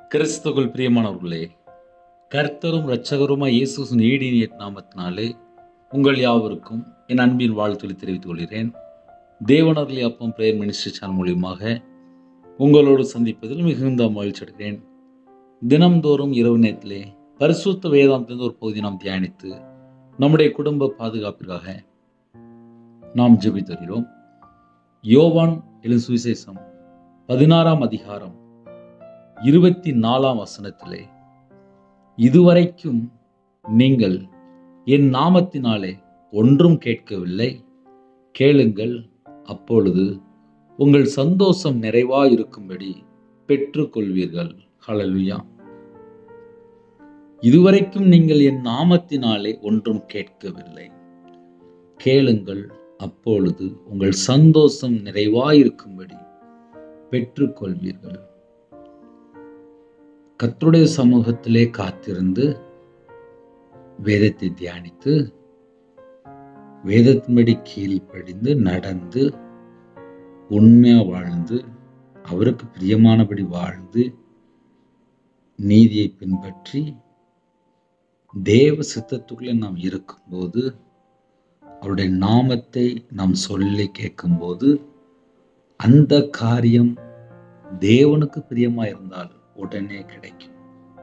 கிறிஸ்துக்குள் பிரியமானவர்களே கர்த்தரும் இரட்சகருமாய் இயேசுவின் ஈடினிய நாமத்தினாலே உங்கள் யாவருக்கும் என் அன்பின் வாழ்த்துக்களை தெரிவித்துக் கொள்கிறேன் தேவனர்லி அப்பம் பிரேயர் மினிஸ்ட்ரி சேனல் மூலியமாக உங்களோடு சந்திப்பதில் மிகுந்த மகிழ்ச்சி அடைகிறேன் தினம்தோறும் இரவு நேரத்திலே பரிசுத்த வேதாந்திலிருந்து ஒரு பகுதி நாம் தியானித்து நம்முடைய குடும்ப பாதுகாப்பிற்காக நாம் ஜெபித்து வருகிறோம் யோவான் எழும் சுவிசேஷம் பதினாறாம் அதிகாரம் இருபத்தி நாலாம் வசனத்திலே இதுவரைக்கும் நீங்கள் என் நாமத்தினாலே ஒன்றும் கேட்கவில்லை கேளுங்கள் அப்பொழுது உங்கள் சந்தோஷம் நிறைவாயிருக்கும்படி பெற்றுக்கொள்வீர்கள் ஹalleluya இதுவரைக்கும் நீங்கள் என் நாமத்தினாலே ஒன்றும் கேட்கவில்லை கேளுங்கள் அப்பொழுது உங்கள் சந்தோஷம் நிறைவாயிருக்கும்படி பெற்றுக்கொள்வீர்கள் கர்த்தருடைய சமூகத்திலே காத்திருந்து வேதத்தை தியானித்து வேதத்தின்படி கீழ்ப்படிந்து நடந்து உண்மையா வாழ்ந்து அவருக்கு பிரியமானபடி வாழ்ந்து நீதியை பின்பற்றி தேவ சித்தத்துக்குள்ளே நாம் இருக்கும்போது அவருடைய நாமத்தை நாம் சொல்லி கேட்கும்போது அந்த காரியம் தேவனுக்கு பிரியமா இருந்தால் உடனே கிடைக்கும்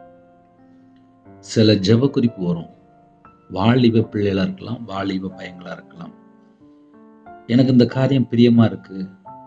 சில ஜெப குறிப்பு வரும் வாலிப பிள்ளைகளா இருக்கலாம் வாலிப பையங்களா இருக்கலாம் எனக்கு இந்த காரியம் பிரியமா இருக்கு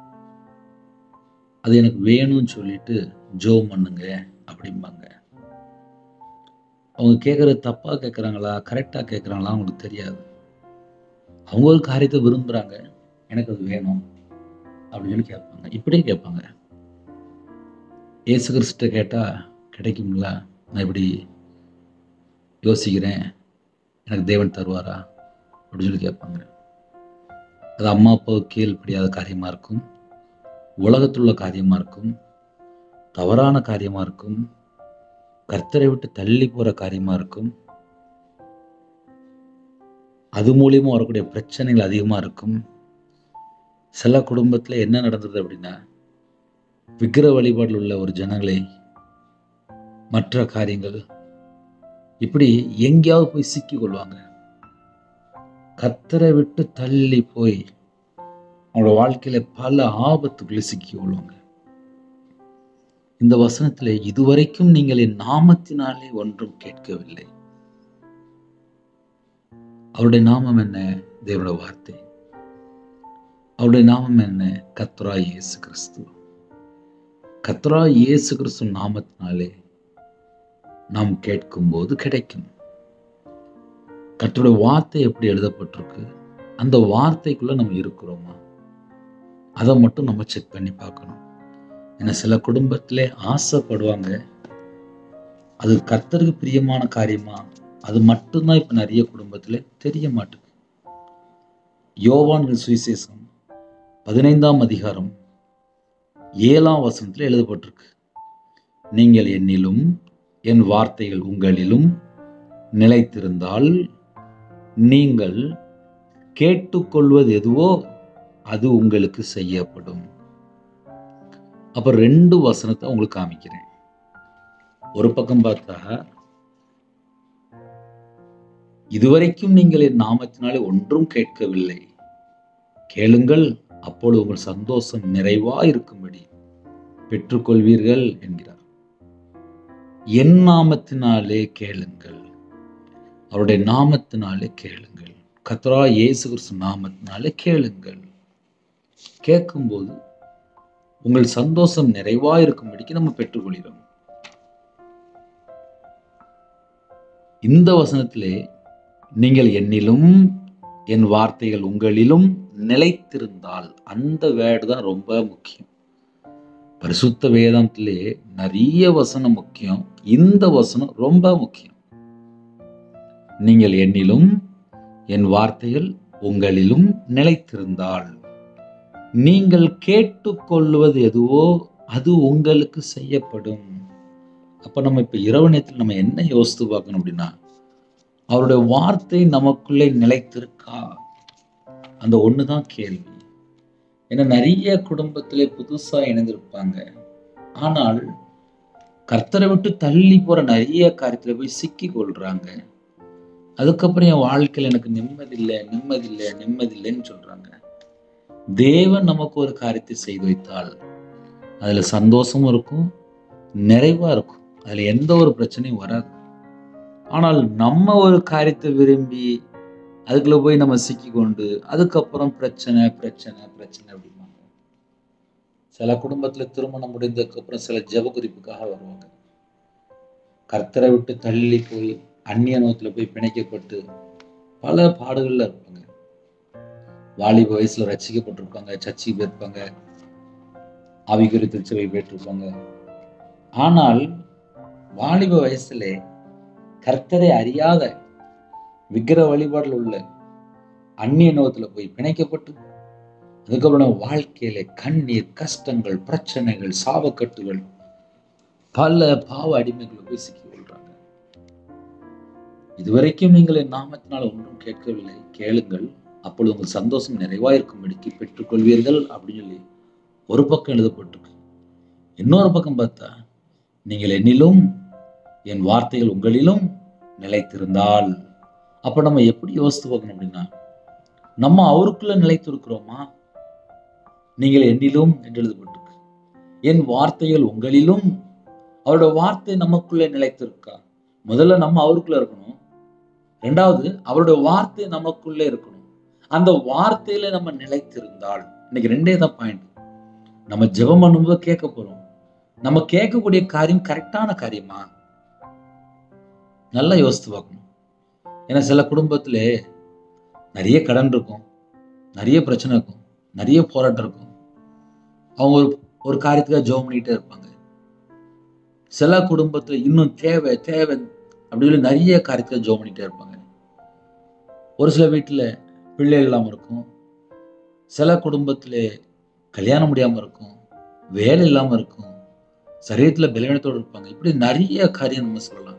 அது எனக்கு வேணும்னு சொல்லிட்டு ஜோம் பண்ணுங்க அப்படிம்பாங்க அவங்க கேட்குறது தப்பா கேட்குறாங்களா கரெக்டாக கேட்குறாங்களா அவங்களுக்கு தெரியாது அவங்க ஒரு காரியத்தை விரும்புகிறாங்க எனக்கு அது வேணும் அப்படின்னு சொல்லி கேட்பாங்க இப்படியே கேட்பாங்க ஏசு கிறிஸ்ட கேட்டால் கிடைக்கும்ல நான் இப்படி யோசிக்கிறேன் எனக்கு தேவன் தருவாரா அப்படின்னு சொல்லி கேட்பாங்க அது அம்மா அப்பாவுக்கு கீழ்ப்படியாத காரியமாக இருக்கும் உலகத்தில் உள்ள காரியமாக இருக்கும் தவறான காரியமாக இருக்கும் கர்த்தரை விட்டு தள்ளி போகிற காரியமாக இருக்கும் அது மூலியமாக வரக்கூடிய பிரச்சனைகள் அதிகமாக இருக்கும் சில குடும்பத்தில் என்ன நடந்தது அப்படின்னா விக்கிர வழிபாடில் உள்ள ஒரு ஜனங்களை மற்ற காரியங்கள் இப்படி எங்கேயாவது போய் சிக்கி கொள்வாங்க கத்தரை விட்டு தள்ளி போய் அவங்களோட வாழ்க்கையில பல ஆபத்துக்குள்ளே சிக்கி கொள்வாங்க இந்த வசனத்துல இதுவரைக்கும் நீங்கள் என் நாமத்தினாலே ஒன்றும் கேட்கவில்லை அவருடைய நாமம் என்ன தேவனுடைய வார்த்தை அவருடைய நாமம் என்ன கத்ரா இயேசு கிறிஸ்து கத்ரா இயேசு கிறிஸ்து நாமத்தினாலே நாம் கேட்கும்போது கிடைக்கும் கர்த்தருடைய வார்த்தை எப்படி எழுதப்பட்டிருக்கு அந்த வார்த்தைக்குள்ள நம்ம இருக்கிறோமா அதை மட்டும் நம்ம செக் பண்ணி பார்க்கணும் ஏன்னா சில குடும்பத்திலே ஆசைப்படுவாங்க அது கர்த்தருக்கு பிரியமான காரியமா அது மட்டும்தான் இப்ப நிறைய குடும்பத்துல தெரிய மாட்டுது யோவான் சுவிசேஷம் பதினைந்தாம் அதிகாரம் ஏழாம் வசனத்தில் எழுதப்பட்டிருக்கு நீங்கள் என்னிலும் என் வார்த்தைகள் உங்களிலும் நிலைத்திருந்தால் நீங்கள் கேட்டுக்கொள்வது எதுவோ அது உங்களுக்கு செய்யப்படும் அப்ப ரெண்டு வசனத்தை உங்களுக்கு காமிக்கிறேன் ஒரு பக்கம் பார்த்தா இதுவரைக்கும் நீங்கள் என் நாமத்தினாலே ஒன்றும் கேட்கவில்லை கேளுங்கள் அப்பொழுது உங்கள் சந்தோஷம் நிறைவா இருக்கும்படி பெற்றுக்கொள்வீர்கள் என்கிறார் என் நாமத்தினாலே கேளுங்கள் அவருடைய நாமத்தினாலே கேளுங்கள் கத்ரா இயேசு கிறிஸ்து நாமத்தினாலே கேளுங்கள் கேட்கும்போது உங்கள் சந்தோஷம் நிறைவா இருக்கும்படிக்கு நம்ம பெற்றுக்கொள்கிறோம் இந்த வசனத்திலே நீங்கள் என்னிலும் என் வார்த்தைகள் உங்களிலும் நிலைத்திருந்தால் அந்த வேர்டு தான் ரொம்ப முக்கியம் பரிசுத்த வேதாந்திலே நிறைய வசனம் முக்கியம் இந்த வசனம் ரொம்ப முக்கியம் நீங்கள் என்னிலும் என் வார்த்தைகள் உங்களிலும் நிலைத்திருந்தால் நீங்கள் கேட்டுக்கொள்வது எதுவோ அது உங்களுக்கு செய்யப்படும் அப்ப நம்ம இப்ப இரவு நேரத்தில் நம்ம என்ன யோசித்து பார்க்கணும் அப்படின்னா அவருடைய வார்த்தை நமக்குள்ளே நிலைத்திருக்கா அந்த ஒண்ணுதான் கேள்வி ஏன்னா நிறைய குடும்பத்திலே புதுசா இணைந்திருப்பாங்க ஆனால் கர்த்தரை விட்டு தள்ளி போற நிறைய காரியத்துல போய் சிக்கி கொள்றாங்க அதுக்கப்புறம் என் வாழ்க்கையில் எனக்கு நிம்மதி இல்லை நிம்மதி இல்லை நிம்மதி இல்லைன்னு சொல்றாங்க தேவன் நமக்கு ஒரு காரியத்தை செய்து வைத்தால் அதுல சந்தோஷமும் இருக்கும் நிறைவா இருக்கும் அதுல எந்த ஒரு பிரச்சனையும் வராது ஆனால் நம்ம ஒரு காரியத்தை விரும்பி அதுக்குள்ள போய் நம்ம சிக்கி கொண்டு அதுக்கப்புறம் பிரச்சனை பிரச்சனை பிரச்சனை அப்படிம்பாங்க சில குடும்பத்துல திருமணம் முடிந்ததுக்கு அப்புறம் சில ஜெப குறிப்புக்காக வருவாங்க கர்த்தரை விட்டு தள்ளி போய் அந்நிய நோத்துல போய் பிணைக்கப்பட்டு பல பாடுகள்ல இருப்பாங்க வாலிப வயசுல ரசிக்கப்பட்டிருப்பாங்க சர்ச்சைக்கு போயிருப்பாங்க ஆவிக்குறி திருச்சபை போயிட்டிருப்பாங்க ஆனால் வாலிப வயசுல கர்த்தரை அறியாத விக்கிர வழிபாடுல உள்ள அந்நிய நோகத்துல போய் பிணைக்கப்பட்டு அதுக்கப்புறம் வாழ்க்கையில கண்ணீர் கஷ்டங்கள் பிரச்சனைகள் சாபக்கட்டுகள் பல பாவ அடிமைகளை போய் சிக்கி கொள்றாங்க இதுவரைக்கும் நீங்கள் என் நாமத்தினால் ஒன்றும் கேட்கவில்லை கேளுங்கள் அப்பொழுது உங்கள் சந்தோஷம் நிறைவாயிருக்கும்படிக்கு பெற்றுக்கொள்வீர்கள் அப்படின்னு சொல்லி ஒரு பக்கம் எழுதப்பட்டிருக்கு இன்னொரு பக்கம் பார்த்தா நீங்கள் என்னிலும் என் வார்த்தைகள் உங்களிலும் நிலைத்திருந்தால் அப்ப நம்ம எப்படி யோசித்து பார்க்கணும் அப்படின்னா நம்ம அவருக்குள்ள நிலைத்திருக்கிறோமா நீங்கள் என்னிலும் என்று எழுதப்பட்டிருக்கு என் வார்த்தைகள் உங்களிலும் அவரோட வார்த்தை நமக்குள்ள நிலைத்திருக்கா முதல்ல நம்ம அவருக்குள்ள இருக்கணும் ரெண்டாவது அவருடைய வார்த்தை நமக்குள்ள இருக்கணும் அந்த வார்த்தையில நம்ம நிலைத்திருந்தால் இன்னைக்கு ரெண்டே தான் பாயிண்ட் நம்ம ஜெபம் பண்ணும்போது கேட்க போறோம் நம்ம கேட்கக்கூடிய காரியம் கரெக்டான காரியமா நல்லா யோசித்து பார்க்கணும் ஏன்னா சில குடும்பத்துல நிறைய கடன் இருக்கும் நிறைய பிரச்சனை இருக்கும் நிறைய போராட்டம் இருக்கும் அவங்க ஒரு ஒரு காரியத்துக்காக ஜெபம் பண்ணிட்டே இருப்பாங்க சில குடும்பத்துல இன்னும் தேவை தேவை அப்படி சொல்லி நிறைய காரியத்துக்காக ஜெபம் பண்ணிட்டே இருப்பாங்க ஒரு சில வீட்டுல பிள்ளை இல்லாம இருக்கும் சில குடும்பத்துல கல்யாணம் முடியாம இருக்கும் வேலை இல்லாம இருக்கும் சரீரத்துல பலவீனத்தோடு இருப்பாங்க இப்படி நிறைய காரியம் நம்ம சொல்லலாம்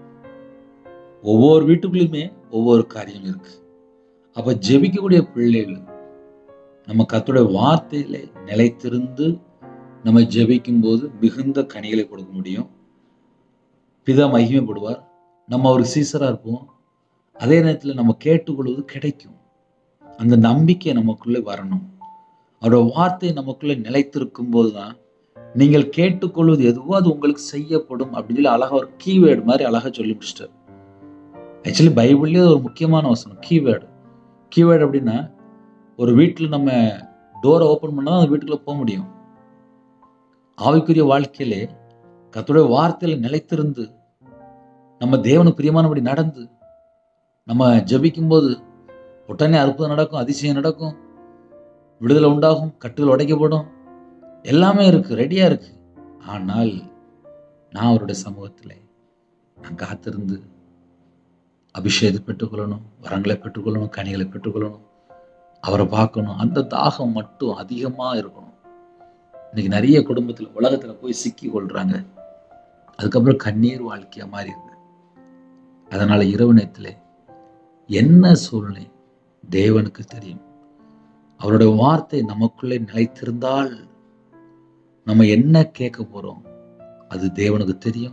ஒவ்வொரு வீட்டுக்குள்ளயுமே ஒவ்வொரு காரியம் இருக்கு அப்ப ஜெபிக்கக்கூடிய பிள்ளைகள் நம்ம கத்தோட வார்த்தையில நிலைத்திருந்து நம்ம ஜெபிக்கும் போது மிகுந்த கனிகளை கொடுக்க முடியும் பிதா மகிமைப்படுவார் நம்ம ஒரு சீசரா இருப்போம் அதே நேரத்தில் நம்ம கேட்டுக்கொள்வது கிடைக்கும் அந்த நம்பிக்கை நமக்குள்ளே வரணும் அவரோட வார்த்தை நமக்குள்ளே நிலைத்திருக்கும் போது தான் நீங்கள் கேட்டுக்கொள்வது எதுவோ அது உங்களுக்கு செய்யப்படும் அப்படின்னு சொல்லி அழகா ஒரு கீவேர்டு மாதிரி அழகா சொல்லி முடிச்சிட்டார் ஆக்சுவலி பைபிள்லேயே ஒரு முக்கியமான வசனம் கீவேர்டு கீவேர்டு அப்படின்னா ஒரு வீட்டில் நம்ம டோரை ஓப்பன் பண்ணால் தான் அந்த வீட்டுக்குள்ளே போக முடியும் ஆவிக்குரிய வாழ்க்கையிலே கர்த்தருடைய வார்த்தையில் நிலைத்திருந்து நம்ம தேவனுக்கு பிரியமானபடி நடந்து நம்ம ஜெபிக்கும்போது உடனே அற்புதம் நடக்கும் அதிசயம் நடக்கும் விடுதலை உண்டாகும் கட்டுகள் உடைக்கப்படும் எல்லாமே இருக்கு ரெடியா இருக்கு ஆனால் நான் அவருடைய சமூகத்தில் நான் காத்திருந்து அபிஷேகத்தை பெற்றுக்கொள்ளணும் வரங்களை பெற்றுக்கொள்ளணும் கனிகளை பெற்றுக்கொள்ளணும் அவரை பார்க்கணும் அந்த தாகம் மட்டும் அதிகமா இருக்கணும் இன்னைக்கு நிறைய குடும்பத்துல உலகத்துல போய் சிக்கி கொள்றாங்க அதுக்கப்புறம் கண்ணீர் வாழ்க்கையா மாறி இருக்கு அதனால இரவு நேரத்திலே என்ன சூழ்நிலை தேவனுக்கு தெரியும் அவருடைய வார்த்தை நமக்குள்ளே நிலைத்திருந்தால் நம்ம என்ன கேட்க போறோம் அது தேவனுக்கு தெரியும்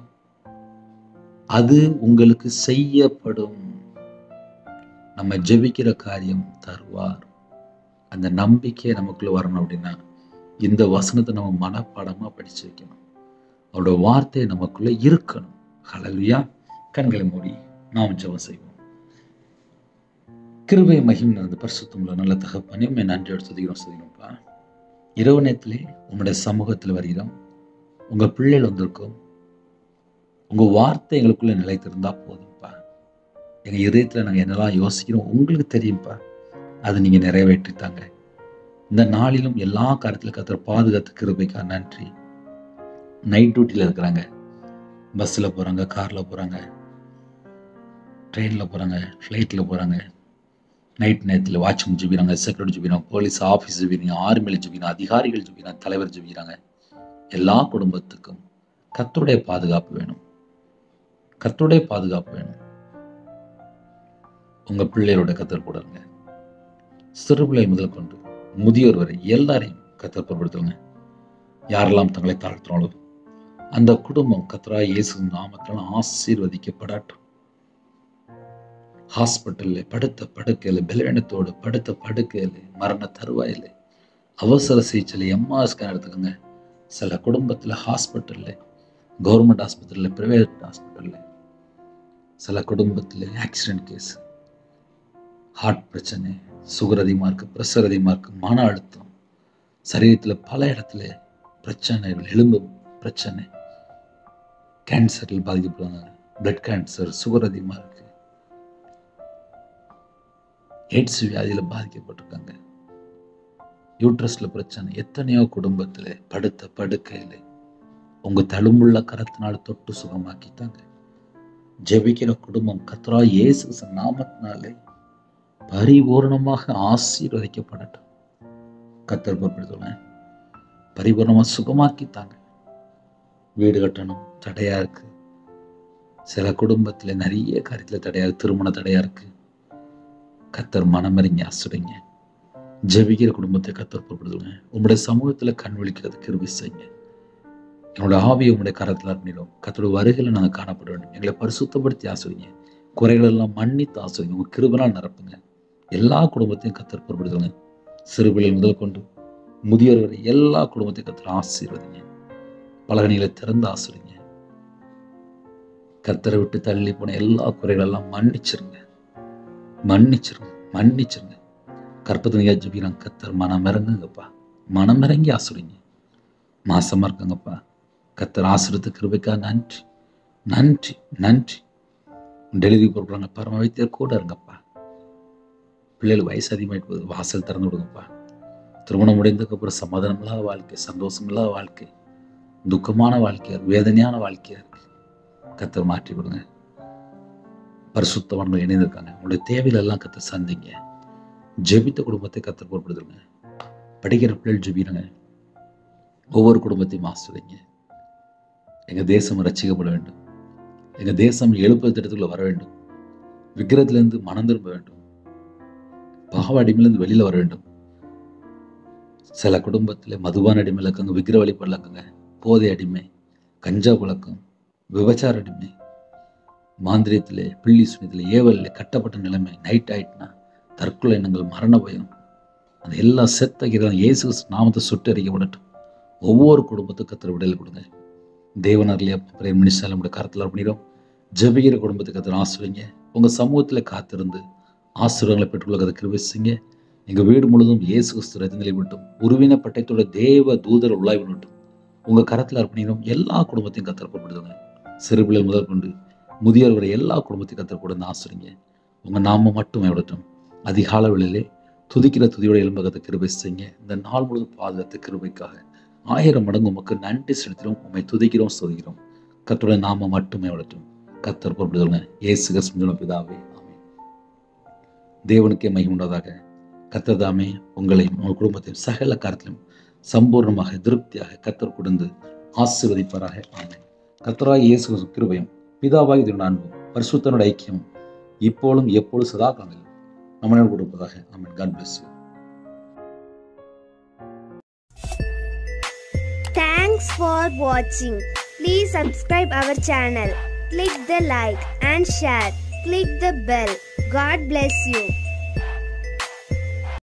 அது உங்களுக்கு செய்யப்படும் நம்ம ஜெபிக்கிற காரியம் தருவார் அந்த நம்பிக்கை நமக்குள்ள வரணும் அப்படின்னா இந்த வசனத்தை நம்ம மனப்பாடமா படிச்சு வைக்கணும் அவரோட வார்த்தை நமக்குள்ள இருக்கணும் ஹalleluya கண்களை மூடி நாம் ஜெபம் செய்வோம் கிருபை மகிம் நடந்த பரிசுத்தமுள்ள நல்ல தகப்பனே உண்மை நன்றி எடுத்துக்கிறோம் சொல்லிடும்ப்பா இரவு நேரத்திலே உங்களுடைய சமூகத்தில் வருகிறோம் உங்க பிள்ளைகள் வந்திருக்கோம் உங்க வார்த்தை எங்களுக்குள்ள நிலைத்திருந்தா போதும்ப்பா எங்க இதயத்துல நாங்க என்னெல்லாம் யோசிக்கிறோம் உங்களுக்கு தெரியும்ப்பா அதை நீங்க நிறைவேற்றித்தாங்க இந்த நாளிலும் எல்லா காரியத்திலும் கத்துற பாதுகாத்து கிருபைக்கா நன்றி நைட் டியூட்டியில் இருக்கிறாங்க பஸ்ஸில் போகிறாங்க காரில் போகிறாங்க ட்ரெயினில் போகிறாங்க ஃப்ளைட்டில் போகிறாங்க நைட் நேரத்தில் வாட்ச்மேன் ஜிபிக்கிறாங்க செக்யூரிட்டி ஜிபிக்கிறாங்க போலீஸ் ஆஃபீஸ் ஜிபிக்கிறாங்க ஆர்மியில் ஜிபிக்கிறாங்க அதிகாரிகள் ஜிபிக்கிறாங்க தலைவர் ஜிபிக்கிறாங்க எல்லா குடும்பத்துக்கும் கர்த்தருடைய பாதுகாப்பு வேணும் கர்த்தருடைய பாதுகாப்பு வேணும் உங்கள் பிள்ளைகளோட கத்தர் கூட இருங்க சிறு பிள்ளை முதல் கொண்டு முதியோர் வரை எல்லாரையும் கத்தர் பொருட்படுத்துங்க யாரெல்லாம் தங்களை தாழ்த்தினாலும் அந்த குடும்பம் கத்ரா இயேசு நாமத்தால் ஆசீர்வதிக்கப்படட்டும் ஹாஸ்பிட்டல்ல படுத்த படுக்கையில் பலவீனத்தோடு படுத்த படுக்கையில் மரண தருவாயில் அவசர சிகிச்சையில் எம்ஆர் ஸ்கேன் எடுத்துக்கோங்க சில குடும்பத்தில் ஹாஸ்பிட்டலில் கவர்மெண்ட் ஹாஸ்பிட்டலில் ப்ரைவேட் ஹாஸ்பிட்டலில் சில குடும்பத்தில் ஆக்சிடென்ட் கேஸ் ஹார்ட் பிரச்சனை சுகர் அதிகமாக இருக்குது ப்ரெஷர் அதிகமாக இருக்குது மன அழுத்தம் சரீரத்தில் பல இடத்துல பிரச்சனைகள் எலும்பு பிரச்சனை கேன்சரில் பாதிக்கப்படுவாங்க பிளட் கேன்சர் சுகர் அதிகமாக இருக்குது எய்ட்ஸ் வியாதியில் பாதிக்கப்பட்டிருக்காங்க யூட்ரஸில் பிரச்சனை எத்தனையோ குடும்பத்தில் படுத்த படுக்கையில் உங்கள் தழும்புள்ள கரத்தினால் தொட்டு சுகமாக்கித்தாங்க ஜெபிக்கிற குடும்பம் கத்ரா இயேசு நாமத்தினாலே பரிபூர்ணமாக ஆசீர்வதிக்கப்படட்டும் கத்தர் பொறுப்படுத்துவேன் பரிபூர்ணமாக சுகமாக்கித்தாங்க வீடு கட்டணும் தடையாக இருக்கு சில குடும்பத்தில் நிறைய காரியத்தில் தடையாக இருக்கு திருமண தடையாக இருக்கு கத்தர் மனமறிங்க அசுடுங்க ஜெபிக்கிற குடும்பத்தை கத்தர் பொறுப்படுத்துவேன் உங்களுடைய சமூகத்தில் கண் விழிக்கிறது கிருபி செய்யுங்க என்னோட ஆவியை உங்களுடைய கரத்தில் அர்ப்பணிடும் கத்தோட வருகையில் நாங்கள் காணப்பட வேண்டும் எங்களை பரிசுத்தப்படுத்தி ஆசுவீங்க குறைகள் எல்லாம் மன்னித்து ஆசுவீங்க உங்கள் கிருபனால் நிரப்புங்க எல்லா குடும்பத்தையும் கத்தர் பொறுப்படுத்துங்க சிறுபிள்ளைகள் முதல் கொண்டு முதியோர் வரை எல்லா குடும்பத்தையும் கத்தர் ஆசீர்வதிங்க பலகணிகளை திறந்து ஆசுவீங்க கத்தரை விட்டு தள்ளி போன எல்லா குறைகளெல்லாம் மன்னிச்சிருங்க மன்னிச்சிருங்க மன்னிச்சிருங்க கற்பத்தனையா ஜபிக்கிறாங்க கத்தர் மனம் இறங்குங்கப்பா மனம் இறங்கி ஆசுறீங்க மாசமா இருக்காங்கப்பா கத்தர் ஆசிரியத்து கிருபைக்கா நன்றி நன்றி நன்றி டெலிவரி போடுறாங்க பரம வைத்தியர் கூட இருங்கப்பா பிள்ளைகள் வயசு அதிகமாயிட்டு போகுது வாசல் திறந்து விடுங்கப்பா திருமணம் முடிந்ததுக்கப்புறம் சமாதானம் இல்லாத வாழ்க்கை சந்தோஷம் இல்லாத வாழ்க்கை துக்கமான வாழ்க்கையா வேதனையான வாழ்க்கையா இருக்கு கத்தர் மாற்றி விடுங்க பரிசுத்தவான்கள் இணைந்திருக்காங்க உங்களுடைய தேவையில எல்லாம் கத்தர் சந்திங்க ஜெபித்த குடும்பத்தை கத்தர் பொறுப்படுத்துங்க படிக்கிற பிள்ளைகள் ஜெபிடுங்க ஒவ்வொரு குடும்பத்தையும் ஆசிரியங்க எங்க தேசம் ரசிக்கப்பட வேண்டும் எங்க தேசம் எழுப்ப திட்டத்துக்குள்ள வர வேண்டும் விக்கிரத்திலிருந்து மனம் திரும்ப வேண்டும் பாவ அடிமையிலிருந்து வெளியில வர வேண்டும் சில குடும்பத்தில் மதுபான அடிமை இலக்கங்க விக்கிர வழிபாடு இலக்கங்க போதை அடிமை கஞ்சா பழக்கம் விபச்சார அடிமை மாந்திரியத்தில் பிள்ளி சுனியத்தில் ஏவலில் கட்டப்பட்ட நிலைமை நைட் ஆயிட்டுனா தற்கொலை எண்ணங்கள் மரண பயம் அந்த எல்லா செத்த கிரம் இயேசு நாமத்தை சுட்டு அறிக்கப்படட்டும் ஒவ்வொரு குடும்பத்துக்கும் கத்திர விடல் கொடுங்க தேவனர்லையா பிரேம் மினிஸ்டர் நம்முடைய கருத்தில் பண்ணிடும் ஜபிக்கிற குடும்பத்துக்கு கத்திர ஆசிரியங்க உங்கள் சமூகத்தில் காத்திருந்து ஆசீர்வாதங்களை பெற்றுக்கொள்ள கதை கிருபை செய்யுங்க எங்கள் வீடு முழுதும் இயேசு கிறிஸ்து ரத்தங்களை விட்டும் உருவின பட்டயத்தோட தேவ தூதர் உள்ளாய் விட்டும் உங்கள் கரத்தில் அர்ப்பணிக்கிறோம் எல்லா குடும்பத்தையும் கத்திரப்படுத்துங்க சிறு பிள்ளைகள் முதல் கொண்டு முதியோர் வரை எல்லா குடும்பத்தையும் கத்திர கூட ஆசிரிங்க உங்கள் நாம மட்டுமே விடட்டும் அதிகால வேளையிலே துதிக்கிற துதியோட எலும்பகத்தை கிருபை செய்யுங்க இந்த நாள் முழுவதும் பாதுகாத்த கிருபைக்காக ஆயிரம் மடங்கு உமக்கு நன்றி செலுத்திடும் உண்மை துதிக்கிறோம் ஸ்துதிக்கிறோம் கத்தோட நாம மட்டுமே விடட்டும் கத்தர் பொருட்படுத்துங்க இயேசு கிறிஸ்துவின் பிதாவே ஆமென் தேவனுக்கே மகிமுண்டதாக கத்ததாமே உங்களையும் உங்கள் குடும்பத்தையும் சகல காரத்திலும் சம்பூர்ணமாக திருப்தியாக கத்தர் கொடுந்து ஆசீர்வதிப்பாராக ஆமென் கத்தராய் இயேசு கிறிஸ்து கிருபையும் பிதாவாகி இதனுடைய அன்பும் பரிசுத்தனோட ஐக்கியம் இப்போதும் எப்பொழுது சதா காலங்களிலும் நம்மளோட கொடுப்பதாக amen God bless you Thanks for watching. Please subscribe our channel. Click the like and share. Click the bell. God bless you.